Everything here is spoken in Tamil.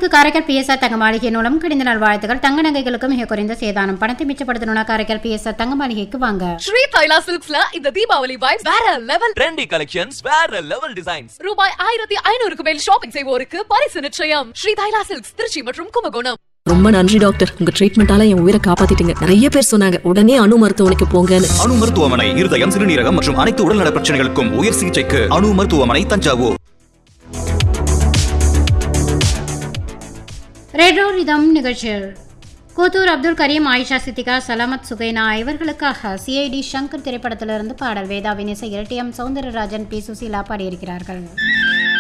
நேர்களுக்கு காரைக்கால் பிஎஸ்ஆர் தங்க மாளிகை மூலம் கடிந்த நாள் வாழ்த்துக்கள் தங்க நகைகளுக்கு மிக குறைந்த சேதாரம் பணத்தை மிச்சப்படுத்தணும்னா காரைக்கால் பிஎஸ்ஆர் தங்க மாளிகைக்கு வாங்க ஸ்ரீ தைலா சில்க்ஸ்ல இந்த தீபாவளி வைப்ஸ் வேற லெவல் trendy collections, வேற level designs. ரூபாய் ஆயிரத்தி ஐநூறுக்கு மேல் ஷாப்பிங் செய்வோருக்கு பரிசு நிச்சயம் ஸ்ரீ தைலா சில்க்ஸ் திருச்சி மற்றும் கும்பகோணம் ரொம்ப நன்றி டாக்டர் உங்க ட்ரீட்மெண்டால என் உயிரை காப்பாத்திட்டீங்க நிறைய பேர் சொன்னாங்க உடனே அணு மருத்துவமனைக்கு போங்கன்னு அணு மருத்துவமனை இருதயம் சிறுநீரகம் மற்றும் அனைத்து உடல்நல பிரச்சனைகளுக்கும் உயர் சிகிச்சைக்கு அணு மருத்துவமனை தஞ்சாவூர் ரெட்ரோ ரிதம் நிகழ்ச்சியில் கூத்தூர் அப்துல் கரீம் ஆயிஷா சித்திகா சலாமத் சுகைனா இவர்களுக்காக சிஐடி சங்கர் திரைப்படத்திலிருந்து பாடல் வேதாவின் இசை இரட்டியம் சௌந்தரராஜன் பி சுசீலா பாடியிருக்கிறார்கள்